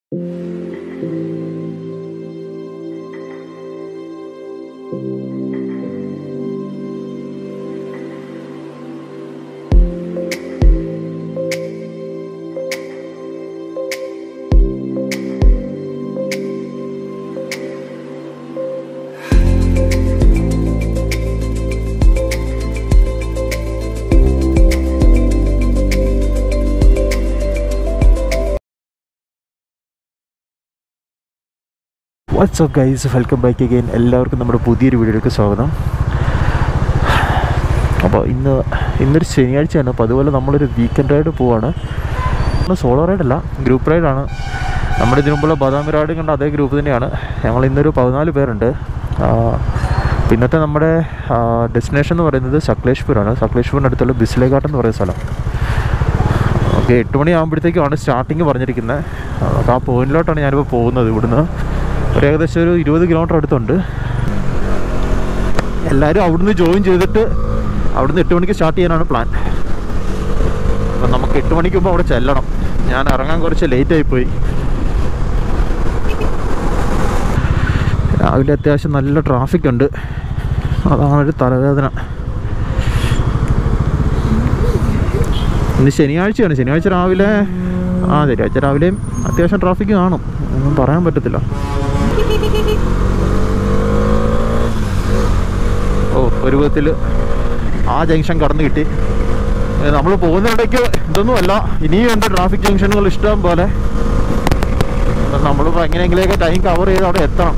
WhatsApp guys welcome back again എല്ലാവർക്കും നമ്മുടെ പുതിയൊരു വീഡിയോയിലേക്ക് സ്വാഗതം അപ്പോൾ ഇന്ന് ഇന്നൊരു ശനിയാഴ്ചയാണ് അപ്പോൾ അതുപോലെ നമ്മളൊരു വീക്കെൻഡ് റൈഡ് പോവാണ് സോളോ റൈഡല്ല ഗ്രൂപ്പ് റൈഡാണ് നമ്മുടെ ഇതിനു മുമ്പുള്ള ബദാമി റൈഡ് കണ്ട അതേ ഗ്രൂപ്പ് തന്നെയാണ് ഞങ്ങൾ ഇന്നൊരു പതിനാല് പേരുണ്ട് ആ, പിന്നത്തെ നമ്മുടെ ഡെസ്റ്റിനേഷൻ എന്ന് പറയുന്നത് സക്ലേഷ്പൂരാണ് സക്ലേഷ്പൂരിൻ്റെ അടുത്തുള്ള ബിസ്ലേഘാട്ട് എന്ന് പറയുന്ന സ്ഥലം ഓക്കെ എട്ട് മണി ആകുമ്പോഴത്തേക്കുമാണ് സ്റ്റാർട്ടിങ് പറഞ്ഞിരിക്കുന്നത് അപ്പോൾ ആ പോയിന്റിലോട്ടാണ് ഞാനിപ്പോൾ പോകുന്നത് ഇവിടുന്ന് ഒരു ഏകദേശം ഒരു ഇരുപത് കിലോമീറ്റർ അടുത്തുണ്ട് എല്ലാവരും അവിടുന്ന് ജോയിൻ ചെയ്തിട്ട് അവിടുന്ന് എട്ട് മണിക്ക് സ്റ്റാർട്ട് ചെയ്യാനാണ് പ്ലാൻ അപ്പം നമുക്ക് എട്ട് മണിക്ക് മുമ്പ് അവിടെ ചെല്ലണം ഞാൻ ഇറങ്ങാൻ കുറച്ച് ലേറ്റ് ആയിപ്പോയി രാവിലെ അത്യാവശ്യം നല്ല ട്രാഫിക് ഉണ്ട് അതാണ് ഒരു തലവേദന ഇന്ന് ശനിയാഴ്ചയാണ് ശനിയാഴ്ച രാവിലെ ആ ശനിയാഴ്ച രാവിലെയും അത്യാവശ്യം ട്രാഫിക് കാണും ഒന്നും പറയാൻ പറ്റത്തില്ല ഓ ഒരു വിധത്തിൽ ആ ജംഗ്ഷൻ കടന്നു കിട്ടി നമ്മൾ പോകുന്നിടയ്ക്ക് ഇതൊന്നുമല്ല ഇനിയും ഉണ്ട് ട്രാഫിക് ജംഗ്ഷനുകൾ ഇഷ്ടം പോലെ നമ്മളിപ്പോൾ എങ്ങനെയെങ്കിലുമൊക്കെ ടൈം കവർ ചെയ്ത് അവിടെ എത്തണം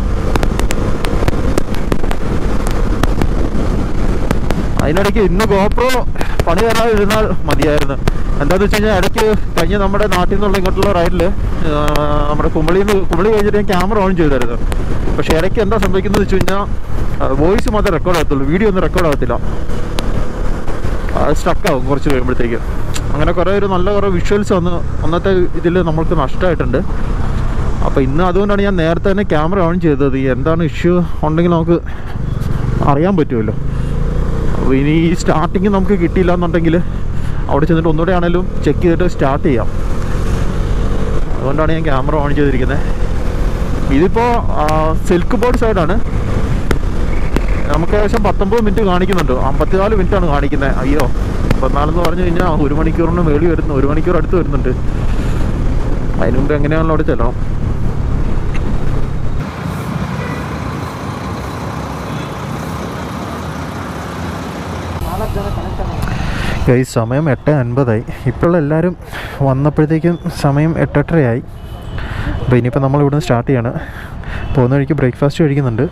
അതിനിടയ്ക്ക് ഇന്ന് ഗോപ്രോ പണി തരാതിരുന്നാൽ മതിയായിരുന്നു എന്താണെന്ന് വെച്ച് കഴിഞ്ഞാൽ ഇടയ്ക്ക് കഴിഞ്ഞ നമ്മുടെ നാട്ടിൽ നിന്നുള്ള ഇങ്ങോട്ടുള്ള റൈഡിൽ നമ്മുടെ കുമ്പളിയിൽ നിന്ന് കുമ്പളി കഴിഞ്ഞിട്ട് ഞാൻ ക്യാമറ ഓൺ ചെയ്തായിരുന്നു പക്ഷേ ഇടയ്ക്ക് എന്താ സംഭവിക്കുന്നത് വെച്ച് കഴിഞ്ഞാൽ വോയിസ് മാത്രമേ റെക്കോർഡ് ആകത്തുള്ളൂ വീഡിയോ ഒന്നും റെക്കോർഡ് ആകത്തില്ല സ്റ്റക്കാവും കുറച്ച് കഴിയുമ്പോഴത്തേക്ക് അങ്ങനെ കുറേ ഒരു നല്ല കുറേ വിഷ്വൽസ് വന്ന് അന്നത്തെ ഇതിൽ നമ്മൾക്ക് നഷ്ടമായിട്ടുണ്ട് അപ്പോൾ ഇന്ന് അതുകൊണ്ടാണ് ഞാൻ നേരത്തെ തന്നെ ക്യാമറ ഓൺ ചെയ്തത് ഈ എന്താണ് ഇഷ്യൂ ഉണ്ടെങ്കിൽ നമുക്ക് അറിയാൻ പറ്റുമല്ലോ അപ്പോൾ ഇനി ഈ സ്റ്റാർട്ടിങ് നമുക്ക് കിട്ടിയില്ല എന്നുണ്ടെങ്കിൽ അവിടെ ചെന്നിട്ട് ഒന്നുകൂടെ ആണെങ്കിലും ചെക്ക് ചെയ്തിട്ട് സ്റ്റാർട്ട് ചെയ്യാം അതുകൊണ്ടാണ് ഞാൻ ക്യാമറ ഓൺ ചെയ്തിരിക്കുന്നത് ഇതിപ്പോൾ സിൽക്ക് ബോർഡ് സൈഡാണ് നമുക്ക് ഏകദേശം പത്തൊമ്പത് മിനിറ്റ് കാണിക്കുന്നുണ്ട് അമ്പത്തിനാല് മിനിറ്റാണ് കാണിക്കുന്നത് അയ്യോ പതിനാലെന്ന് പറഞ്ഞു കഴിഞ്ഞാൽ ഒരു മണിക്കൂറിന് മേളി വരുന്നു ഒരു മണിക്കൂർ അടുത്ത് വരുന്നുണ്ട് അതിന് മുമ്പ് എങ്ങനെയാണല്ലോ അവിടെ ചെല്ലണം ഈ സമയം എട്ട് അൻപതായി ഇപ്പോൾ എല്ലാവരും വന്നപ്പോഴത്തേക്കും സമയം എട്ടെട്ടരയായി അപ്പോൾ ഇനിയിപ്പോൾ നമ്മൾ ഇവിടുന്ന് സ്റ്റാർട്ട് ചെയ്യാണ് പോകുന്ന വഴിക്ക് ബ്രേക്ക്ഫാസ്റ്റ് കഴിക്കുന്നുണ്ട്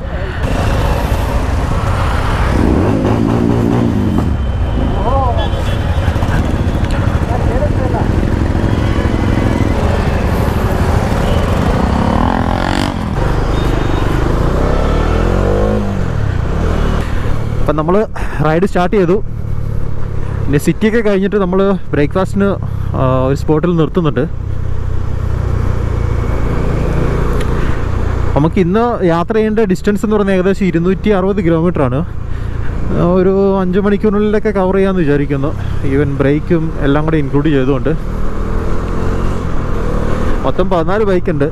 അപ്പം നമ്മൾ റൈഡ് സ്റ്റാർട്ട് ചെയ്തു പിന്നെ സിറ്റിയൊക്കെ കഴിഞ്ഞിട്ട് നമ്മൾ ബ്രേക്ക്ഫാസ്റ്റിന് ഒരു സ്പോട്ടിൽ നിർത്തുന്നുണ്ട് നമുക്ക് ഇന്ന് യാത്ര ചെയ്യേണ്ട ഡിസ്റ്റൻസ് എന്ന് പറയുന്നത് ഏകദേശം ഇരുന്നൂറ്റി അറുപത് കിലോമീറ്റർ ആണ് ഒരു അഞ്ച് മണിക്കൂറിനുള്ളിലൊക്കെ കവർ ചെയ്യാമെന്ന് വിചാരിക്കുന്നു ഈവൻ ബ്രേക്കും എല്ലാം കൂടെ ഇൻക്ലൂഡ് ചെയ്തുകൊണ്ട് മൊത്തം പതിനാല് ബൈക്ക് ഉണ്ട്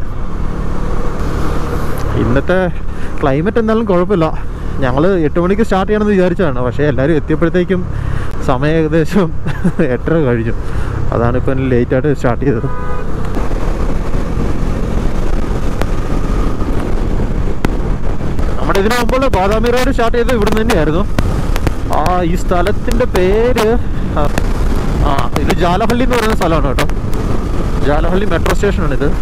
ഇന്നത്തെ ക്ലൈമറ്റ് എന്തായാലും കുഴപ്പമില്ല ഞങ്ങൾ എട്ട് മണിക്ക് സ്റ്റാർട്ട് ചെയ്യണമെന്ന് വിചാരിച്ചതാണ് പക്ഷേ എല്ലാവരും എത്തിയപ്പോഴത്തേക്കും സമയം ഏകദേശം എട്ടര കഴിഞ്ഞു അതാണ് ഇപ്പം ലേറ്റായിട്ട് സ്റ്റാർട്ട് ചെയ്തത് നമ്മുടെ ഇതിനു മുമ്പുള്ള ബാദാമി റോഡ് സ്റ്റാർട്ട് ചെയ്തത് ഇവിടെ തന്നെയായിരുന്നു ആ ഈ സ്ഥലത്തിൻ്റെ പേര് ആ, ആ ഇത് ജാലഹള്ളി എന്ന് പറയുന്ന സ്ഥലമാണ് കേട്ടോ ജാലഹള്ളി മെട്രോ സ്റ്റേഷനാണ് ഇത്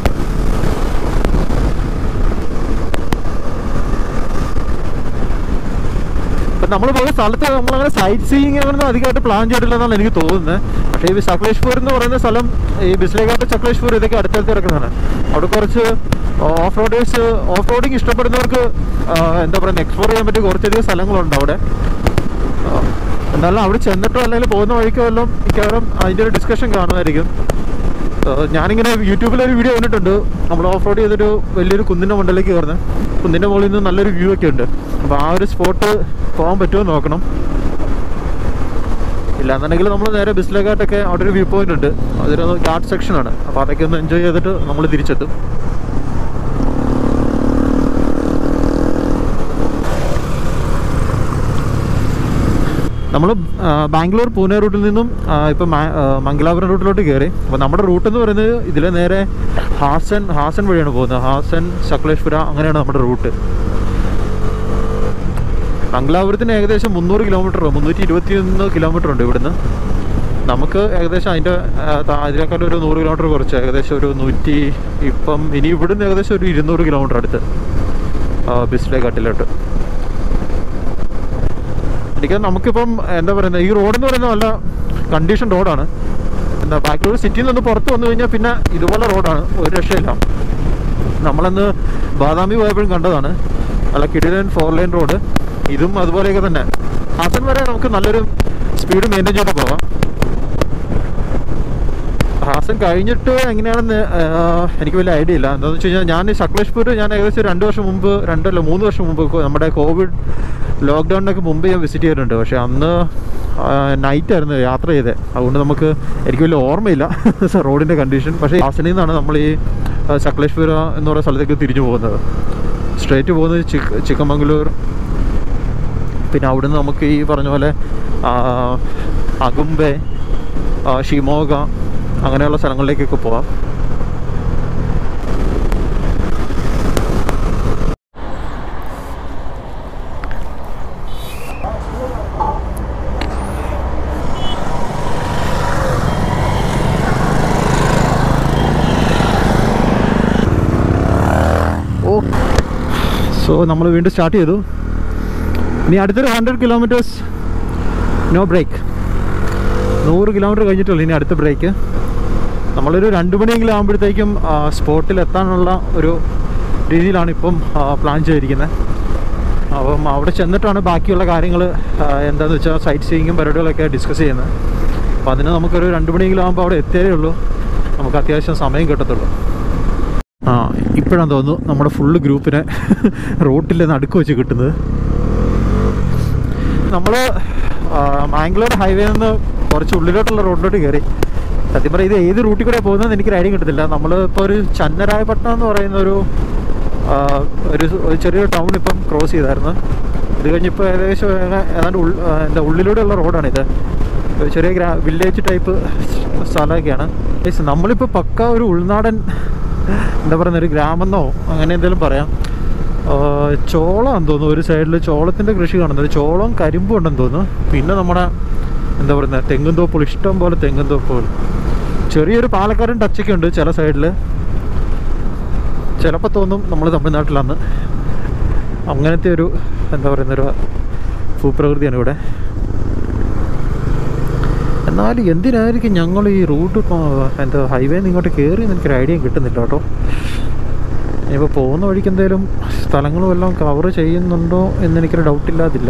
ഇപ്പം നമ്മൾ പോയ സ്ഥലത്ത് നമ്മളങ്ങനെ സൈറ്റ് സീയിങ് അങ്ങനൊന്നും അധികമായിട്ട് പ്ലാൻ ചെയ്തിട്ടില്ലെന്നാണ് എനിക്ക് തോന്നുന്നത് പക്ഷേ ഈ സക്ലേഷ്പൂർ എന്ന് പറയുന്ന സ്ഥലം ഈ ബിസ്ലേഘാട്ട് ചക്ലേഷ്പൂർ ഇതൊക്കെ അടുത്തടുത്ത് കിടക്കുന്നതാണ് അവിടെ കുറച്ച് ഓഫ് റോഡേഴ്സ് ഓഫ് റോഡിങ് ഇഷ്ടപ്പെടുന്നവർക്ക് ആ, എന്താ പറയുക എക്സ്പ്ലോർ ചെയ്യാൻ പറ്റിയ കുറച്ചധികം സ്ഥലങ്ങളുണ്ട് അവിടെ ആ, എന്നാലും അവിടെ ചെന്നിട്ടോ അല്ലെങ്കിൽ പോകുന്ന വഴിക്കോ എല്ലാം മിക്കവാറും അതിൻ്റെ ഒരു ഡിസ്കഷൻ കാണുമായിരിക്കും ആ, ഞാനിങ്ങനെ യൂട്യൂബിലൊരു വീഡിയോ കണ്ടിട്ടുണ്ട് നമ്മൾ ഓഫ് റോഡ് ചെയ്തൊരു വലിയൊരു കുന്നിൻ്റെ മുകളിലേക്ക് കയറുന്നത് കുന്നിൻ്റെ മുകളിൽ നിന്ന് നല്ലൊരു വ്യൂ ഒക്കെ ഉണ്ട് അപ്പോൾ ആ ഒരു സ്പോട്ട് പോകാൻ പറ്റുമോ എന്ന് നോക്കണം ഇല്ലാന്നുണ്ടെങ്കിൽ നമ്മൾ നേരെ ബിസ്ലഘാട്ടൊക്കെ അവിടെ ഒരു വ്യൂ പോയിന്റ് ഉണ്ട് അതൊരു ഗാർഡ് സെക്ഷനാണ് അപ്പോൾ അതൊക്കെ ഒന്ന് എൻജോയ് ചെയ്തിട്ട് നമ്മൾ തിരിച്ചെത്തും നമ്മൾ ബാംഗ്ലൂർ പൂനെ റൂട്ടിൽ നിന്നും ആ, ഇപ്പം മാ- ആ, മംഗലാപുരം റൂട്ടിലോട്ട് കയറി അപ്പോൾ നമ്മുടെ റൂട്ട് എന്ന് പറയുന്നത് ഇതിലെ നേരെ ഹാസൻ ഹാസൻ വഴിയാണ് പോകുന്നത് ഹാസൻ സക്ലേശ്പുര അങ്ങനെയാണ് നമ്മുടെ റൂട്ട് മംഗലാപുരത്തിന് ഏകദേശം മുന്നൂറ് കിലോമീറ്റർ മുന്നൂറ്റി ഇരുപത്തി ഒന്ന് കിലോമീറ്റർ ഉണ്ട് ഇവിടുന്ന് നമുക്ക് ഏകദേശം അതിൻ്റെ അതിനേക്കാളും ഒരു നൂറ് കിലോമീറ്റർ കുറച്ച് ഏകദേശം ഒരു നൂറ്റി ഇപ്പം ഇനി ഇവിടുന്ന് ഏകദേശം ഒരു ഇരുന്നൂറ് കിലോമീറ്റർ അടുത്ത് ബിസ്ലേ ഘട്ടിലോട്ട് എനിക്ക് നമുക്കിപ്പം എന്താ പറയുന്നത് ഈ റോഡ് എന്ന് പറയുന്നത് നല്ല കണ്ടീഷൻ റോഡാണ് എന്താ ബാംഗ്ലൂർ സിറ്റിയിൽ നിന്ന് പുറത്ത് വന്നു കഴിഞ്ഞാൽ പിന്നെ ഇതുപോലെ റോഡാണ് ഒരു രക്ഷയില്ല നമ്മളന്ന് ബാദാമി പോയപ്പോഴും കണ്ടതാണ് നല്ല കിടിലൻ ഫോർ ലൈൻ റോഡ് ഇതും അതുപോലെയൊക്കെ തന്നെ ഹാസൻ വരെ നമുക്ക് നല്ലൊരു സ്പീഡ് മെയിൻറ്റെയിൻ ചെയ്ത് പോകാം ഹാസൻ കഴിഞ്ഞിട്ട് എങ്ങനെയാണെന്ന് ആ, എനിക്ക് വലിയ ഐഡിയ ഇല്ല എന്താണെന്ന് വെച്ച് കഴിഞ്ഞാൽ ഞാൻ സക്ലേഷ്പൂർ ഞാൻ ഏകദേശം രണ്ട് വർഷം മുമ്പ് രണ്ടല്ല മൂന്ന് വർഷം മുമ്പ് കൊ- നമ്മുടെ കോവിഡ് ലോക്ക്ഡൗണിനൊക്കെ മുമ്പ് ഞാൻ വിസിറ്റ് ചെയ്തിട്ടുണ്ട് പക്ഷേ അന്ന് നൈറ്റ് ആയിരുന്നു യാത്ര ചെയ്തത് അതുകൊണ്ട് നമുക്ക് എനിക്ക് വലിയ ഓർമ്മയില്ല റോഡിൻ്റെ കണ്ടീഷൻ പക്ഷേ ഹാസനിൽ നിന്നാണ് നമ്മൾ ഈ ആ, സക്ലേഷ്പൂർ എന്ന് പറയുന്ന സ്ഥലത്തേക്ക് തിരിഞ്ഞു പോകുന്നത് സ്ട്രേറ്റ് പോകുന്നത് ചിക്ക ചിക്കമംഗലൂർ പിന്നെ അവിടുന്ന് നമുക്ക് ഈ പറഞ്ഞ പോലെ ആ, അകുംബെ ആ, ഷിമോഗ അങ്ങനെയുള്ള സ്ഥലങ്ങളിലേക്കൊക്കെ പോവാം ഓ സോ നമ്മൾ വീണ്ടും സ്റ്റാർട്ട് ചെയ്തു ഇനി അടുത്തൊരു ഹൺഡ്രഡ് കിലോമീറ്റേഴ്സ് നോ ബ്രേക്ക് നൂറ് കിലോമീറ്റർ കഴിഞ്ഞിട്ടുള്ളൂ ഇനി അടുത്ത ബ്രേക്ക് നമ്മളൊരു രണ്ട് മണിയെങ്കിലും ആകുമ്പോഴത്തേക്കും സ്പോട്ടിൽ എത്താനുള്ള ഒരു രീതിയിലാണ് ഇപ്പം പ്ലാൻ ചെയ്തിരിക്കുന്നത് അപ്പം അവിടെ ചെന്നിട്ടാണ് ബാക്കിയുള്ള കാര്യങ്ങൾ എന്താണെന്ന് വെച്ചാൽ സൈറ്റ് സീയിങ്ങും പരിപാടികളൊക്കെ ഡിസ്കസ് ചെയ്യുന്നത് അപ്പോൾ അതിന് നമുക്കൊരു രണ്ട് മണിയെങ്കിലും ആകുമ്പോൾ അവിടെ എത്തിയേ ഉള്ളൂ നമുക്ക് അത്യാവശ്യം സമയം കിട്ടത്തുള്ളൂ ആ ഇപ്പോഴാണ് തോന്നുന്നു നമ്മുടെ ഫുള്ള് ഗ്രൂപ്പിനെ റോട്ടിൽ നടുക്ക് വെച്ച് കിട്ടുന്നത് നമ്മൾ മാംഗ്ലൂർ ഹൈവേ നിന്ന് കുറച്ച് ഉള്ളിലോട്ടുള്ള റോഡിലോട്ട് കയറി സത്യം പറയാം ഇത് ഏത് റൂട്ടിൽ കൂടെ പോകുന്നതെന്ന് എനിക്കൊരു ഐഡിയ കിട്ടത്തില്ല നമ്മൾ ഇപ്പോൾ ഒരു ചന്നരായപട്ടണം എന്ന് പറയുന്ന ഒരു ആ, ഒരു ഒരു ചെറിയൊരു ടൗൺ ഇപ്പം ക്രോസ് ചെയ്തായിരുന്നു ഇത് കഴിഞ്ഞിപ്പോൾ ഏകദേശം ഏക- ഏതാണ്ട് ഉൾ ആ, എന്താ ഉള്ളിലൂടെയുള്ള റോഡാണിത് ഒരു ചെറിയ ഗ്രാ വില്ലേജ് ടൈപ്പ് സ്ഥലമൊക്കെയാണ് Guys, നമ്മളിപ്പോൾ പക്ക ഒരു ഉൾനാടൻ എന്താ പറയുന്ന ഒരു ഗ്രാമെന്നോ അങ്ങനെ എന്തെങ്കിലും പറയാം ആ, ചോളമാണെന്ന് തോന്നുന്നു ഒരു സൈഡിൽ ചോളത്തിൻ്റെ കൃഷി കാണുന്നത് ചോളം കരിമ്പും ഉണ്ടെന്ന് തോന്നുന്നു പിന്നെ നമ്മുടെ എന്താ പറയുന്നത് തെങ്ങും തോപ്പുകൾ ഇഷ്ടം പോലെ തെങ്ങും തോപ്പുകൾ ചെറിയൊരു പാലക്കാരൻ ടച്ചൊക്കെ ഉണ്ട് ചില സൈഡിൽ ചിലപ്പോൾ തോന്നും നമ്മൾ തമിഴ്നാട്ടിലാണ് അങ്ങനത്തെ ഒരു എന്താ പറയുന്ന ഒരു ഭൂപ്രകൃതിയാണ് ഇവിടെ എന്നാലും എന്തിനായിരിക്കും ഞങ്ങൾ ഈ റൂട്ട് എന്താ ഹൈവേ ഇങ്ങോട്ട് കയറി എനിക്കൊരു ഐഡിയ കിട്ടുന്നില്ല കേട്ടോ ഇനിയിപ്പോൾ പോകുന്ന വഴിക്ക് എന്തെങ്കിലും സ്ഥലങ്ങളും എല്ലാം കവർ ചെയ്യുന്നുണ്ടോ എന്ന് എനിക്കൊരു ഡൗട്ടില്ലാതില്ല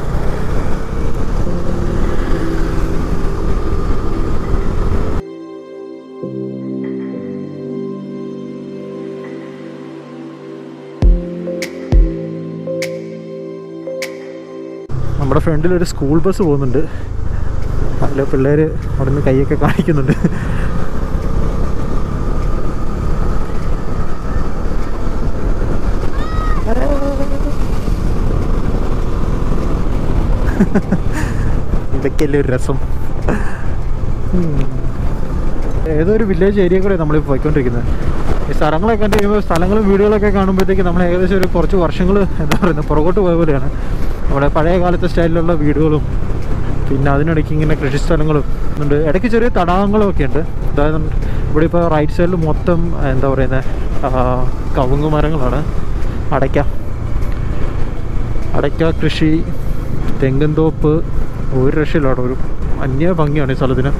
നമ്മുടെ ഫ്രണ്ടിൽ ഒരു സ്കൂൾ ബസ് പോകുന്നുണ്ട് അതിലെ പിള്ളേർ അവിടെ നിന്ന് കൈയൊക്കെ കാണിക്കുന്നുണ്ട് ഇതൊക്കെയല്ലേ ഒരു രസം ഉം. ഏതോ ഒരു വില്ലേജ് ഏരിയ കൂടെ നമ്മൾ പോയിക്കൊണ്ടിരിക്കുന്നത് ഈ സ്ഥലങ്ങളൊക്കെ കണ്ടു കഴിയുമ്പോൾ സ്ഥലങ്ങളും വീടുകളൊക്കെ കാണുമ്പോഴത്തേക്ക് നമ്മൾ ഏകദേശം ഒരു കുറച്ച് വർഷങ്ങൾ എന്താ പറയുന്നത് പുറകോട്ട് പോയ പോലെയാണ് നമ്മുടെ പഴയ കാലത്തെ സ്റ്റൈലിലുള്ള വീടുകളും പിന്നെ അതിനിടയ്ക്ക് ഇങ്ങനെ കൃഷി സ്ഥലങ്ങളും ഉണ്ട് ഇടയ്ക്ക് ചെറിയ തടാകങ്ങളും ഒക്കെ ഉണ്ട് അതായത് ഇവിടെ ഇപ്പോൾ റൈറ്റ് സൈഡിൽ മൊത്തം എന്താ പറയുന്നത് കവുങ്ങ് മരങ്ങളാണ് അടയ്ക്ക അടയ്ക്ക കൃഷി തെങ്ങൻ തോപ്പ് ഒരു രക്ഷയില്ല അവിടെ ഒരു അന്യ ഭംഗിയാണ് ഈ സ്ഥലത്തിന്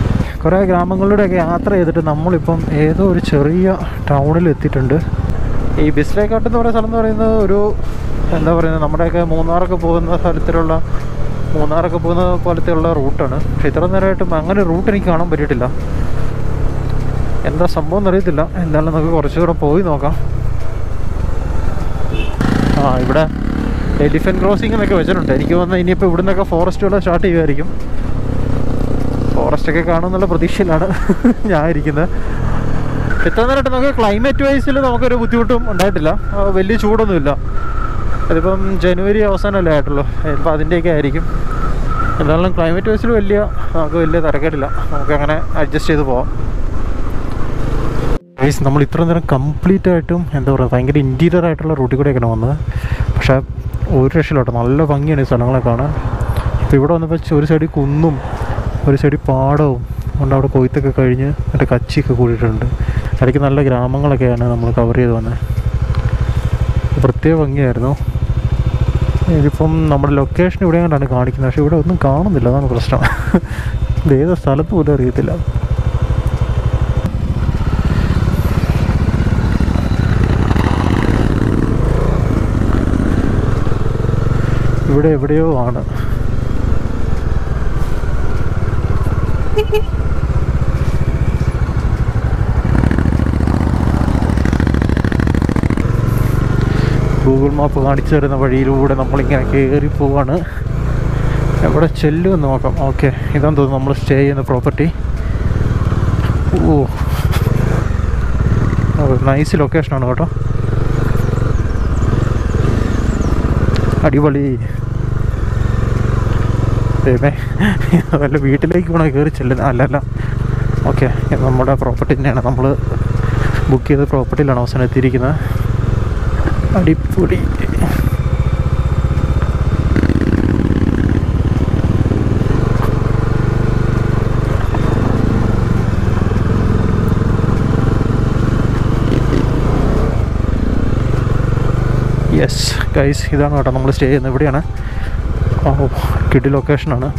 കുറേ ഗ്രാമങ്ങളിലൂടെയൊക്കെ യാത്ര ചെയ്തിട്ട് നമ്മളിപ്പം ഏതോ ഒരു ചെറിയ ടൗണിൽ എത്തിയിട്ടുണ്ട് ഈ ബിസ്ലേക്കാട്ട് എന്ന് പറയുന്ന സ്ഥലം എന്ന് പറയുന്നത് ഒരു എന്താ പറയുന്നത് നമ്മുടെയൊക്കെ മൂന്നാറൊക്കെ പോകുന്ന സ്ഥലത്തിലുള്ള മൂന്നാറൊക്കെ പോകുന്ന പോലത്തെയുള്ള റൂട്ടാണ് പക്ഷെ ഇത്ര നേരമായിട്ടും അങ്ങനെ റൂട്ട് എനിക്ക് കാണാൻ പറ്റിയിട്ടില്ല എന്താ സംഭവം എന്നറിയത്തില്ല എന്തായാലും നമുക്ക് കുറച്ചുകൂടെ പോയി നോക്കാം ആ ഇവിടെ എലിഫൻറ്റ് ക്രോസിംഗ് എന്നൊക്കെ വെച്ചിട്ടുണ്ട് എനിക്ക് തോന്നുന്നത് ഇനിയിപ്പോൾ ഇവിടെ നിന്നൊക്കെ ഫോറസ്റ്റുകൾ സ്റ്റാർട്ട് ചെയ്യുമായിരിക്കും ഫോറസ്റ്റൊക്കെ കാണുമെന്നുള്ള പ്രതീക്ഷയിലാണ് ഞാൻ ഇരിക്കുന്നത് ഇത്ര നേരമായിട്ട് നമുക്ക് ക്ലൈമറ്റ് വൈസിൽ നമുക്കൊരു ബുദ്ധിമുട്ടും ഉണ്ടായിട്ടില്ല ആ, വലിയ ചൂടൊന്നുമില്ല അതിപ്പം ജനുവരി അവസാനമല്ലേ ആയിട്ടുള്ളൂ ചിലപ്പോൾ അതിൻ്റെയൊക്കെ ആയിരിക്കും എന്തായാലും ക്ലൈമറ്റ് വൈസിൽ വലിയ നമുക്ക് വലിയ തിരക്കേടില്ല നമുക്ക് അങ്ങനെ അഡ്ജസ്റ്റ് ചെയ്ത് പോവാം ഗൈസ് നമ്മൾ ഇത്ര നേരം കംപ്ലീറ്റ് ആയിട്ടും എന്താ പറയുക ഭയങ്കര ഇൻറ്റീരിയർ ആയിട്ടുള്ള റൂട്ടിൽ കൂടെയൊക്കെയാണ് വന്നത് പക്ഷേ ഒരു രക്ഷയിലോട്ടോ നല്ല ഭംഗിയാണ് ഈ സ്ഥലങ്ങളെ കാണാൻ ഇപ്പോൾ ഇവിടെ വന്നപ്പോൾ ഒരു സൈഡിൽ കുന്നും ഒരു സൈഡിൽ പാടവും കൊണ്ട് അവിടെ കൊയ്ത്തൊക്കെ കഴിഞ്ഞ് മറ്റേ കച്ചിയൊക്കെ കൂടിയിട്ടുണ്ട് ഇടയ്ക്ക് നല്ല ഗ്രാമങ്ങളൊക്കെയാണ് നമ്മൾ കവർ ചെയ്ത് വന്നത് പ്രത്യേക ഭംഗിയായിരുന്നു ഇതിപ്പം നമ്മുടെ ലൊക്കേഷൻ ഇവിടെ കണ്ടാണ് കാണിക്കുന്നത് പക്ഷേ ഇവിടെ ഒന്നും കാണുന്നില്ല അതാണ് പ്രശ്നം ഇത് ഏത് സ്ഥലത്ത് പോലും അറിയത്തില്ല ഇവിടെ എവിടെയോ ആണ് ഗൂഗിൾ മാപ്പ് കാണിച്ചു തരുന്ന വഴിയിലൂടെ നമ്മളിങ്ങനെ കയറി പോവാണ് എവിടെ ചെല്ലുമെന്ന് നോക്കാം ഓക്കെ ഇതാന്ന് തോന്നുന്നു നമ്മൾ സ്റ്റേ ചെയ്യുന്ന പ്രോപ്പർട്ടി ഓ നൈസ് ലൊക്കേഷനാണ് കേട്ടോ അടിപൊളി ദൈവമേ വല്ല വീട്ടിലേക്ക് വേണോ കയറി ചെല്ലുന്നത് അല്ലല്ല ഓക്കെ നമ്മുടെ പ്രോപ്പർട്ടി തന്നെയാണ് നമ്മൾ ബുക്ക് ചെയ്ത പ്രോപ്പർട്ടിയിലാണ് അവസാനം എത്തിയിരിക്കുന്നത് അടിപൊളി യെസ് ഗൈസ് ഇതാണ് കേട്ടോ നമ്മൾ സ്റ്റേ ചെയ്യുന്നത് ഇവിടെയാണ് ഓ കിഡി ലൊക്കേഷനാണ്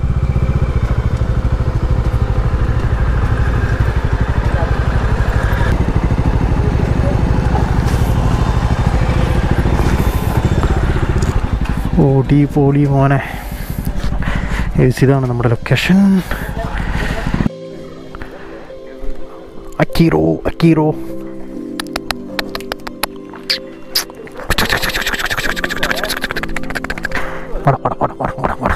ഓടി പോളി മോനെ Guys, ഇതാണ് നമ്മുടെ ലൊക്കേഷൻ അക്കീറോ അക്കീറോ വട വട വട വട വട വട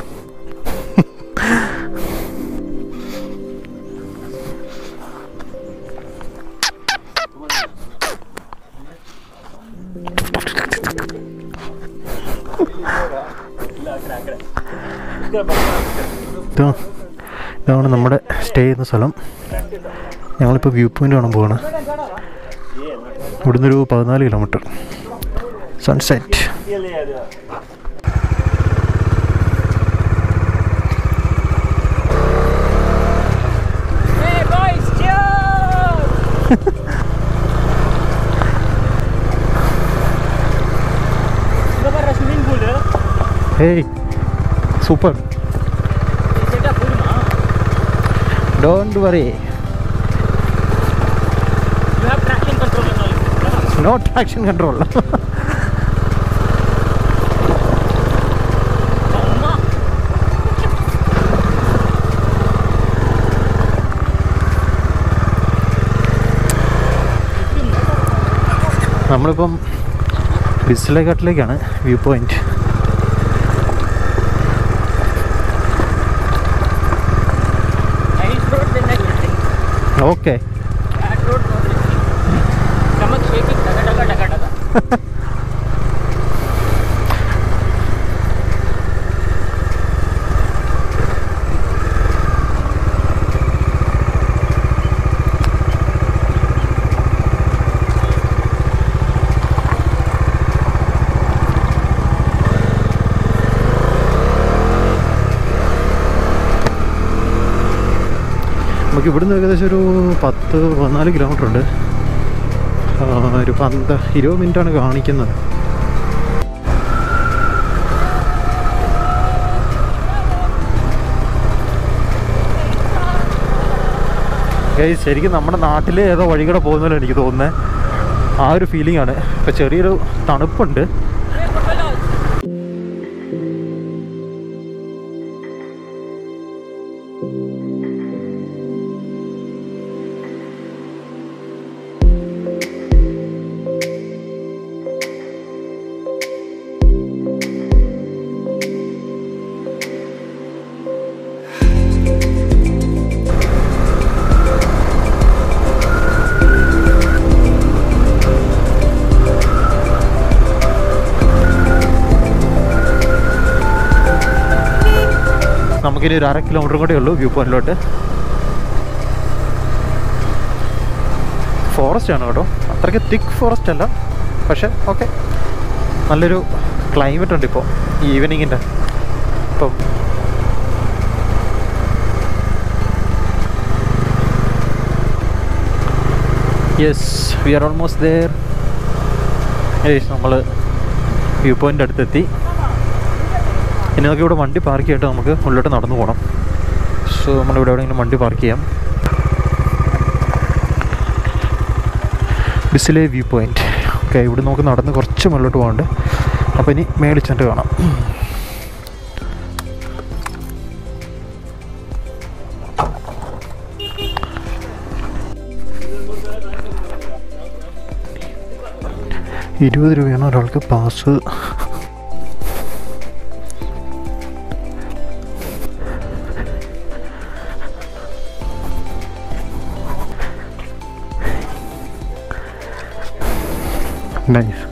ഇതാ ഇതാണ് നമ്മുടെ സ്റ്റേ ചെയ്യുന്ന സ്ഥലം ഞങ്ങളിപ്പോൾ വ്യൂ പോയിൻ്റ് കാണാൻ പോവാണ് ഇവിടുന്ന് ഒരു പതിനാല് കിലോമീറ്റർ sunset Hey boys, cheers! Sudah pada swimming pool ya? Hey super Kita pool mah. Don't worry You have traction control and all. No traction control Mama. നമ്മളിപ്പം ബിസ്ലേഘാട്ടിലേക്കാണ് view point Chinese road then next building. Okay That road no safety. Stomach shaking, daga daga daga daga. നമുക്ക് ഇവിടുന്ന് ഏകദേശം ഒരു പത്ത് പതിനാല് kilometre ഉണ്ട് ആ, ഒരു പന്ത് ഇരുപത് മിനിറ്റാണ് കാണിക്കുന്നത് ഗൈസ് ശരിക്കും നമ്മുടെ നാട്ടിൽ ഏതോ വഴികൂടെ പോകുന്നല്ലോ എനിക്ക് തോന്നുന്നത് ആ ഒരു ഫീലിംഗ് ആണ് ഇപ്പം ചെറിയൊരു തണുപ്പുണ്ട് നമുക്കിനി ഒരു അര കിലോമീറ്റർ കൂടെ ഉള്ളൂ വ്യൂ പോയിന്റിലോട്ട് ഫോറസ്റ്റ് ആണ് കേട്ടോ അത്രയ്ക്ക് തിക്ക് ഫോറസ്റ്റ് അല്ല പക്ഷെ ഓക്കെ നല്ലൊരു ക്ലൈമറ്റ് ഉണ്ട് ഇപ്പോൾ ഈവനിങ്ങിൻ്റെ ഇപ്പം yes we are almost there ഏയ് നമ്മൾ വ്യൂ പോയിൻ്റ് അടുത്തെത്തി ഇനി നമുക്ക് ഇവിടെ വണ്ടി പാർക്ക് ചെയ്തിട്ട് നമുക്ക് ഉള്ളിലോട്ട് നടന്നു പോകണം സോ നമ്മളിവിടെ എവിടെയെങ്കിലും വണ്ടി പാർക്ക് ചെയ്യാം ബിസിലെ വ്യൂ പോയിന്റ് ഓക്കെ ഇവിടെ നമുക്ക് നടന്ന് കുറച്ച് മുകളിലോട്ട് പോകാണ്ട് അപ്പോൾ ഇനി മേളിൽ ചെന്നിട്ട് കാണാം ഇരുപത് രൂപയാണ് ഒരാൾക്ക് പാസ് നൈസ്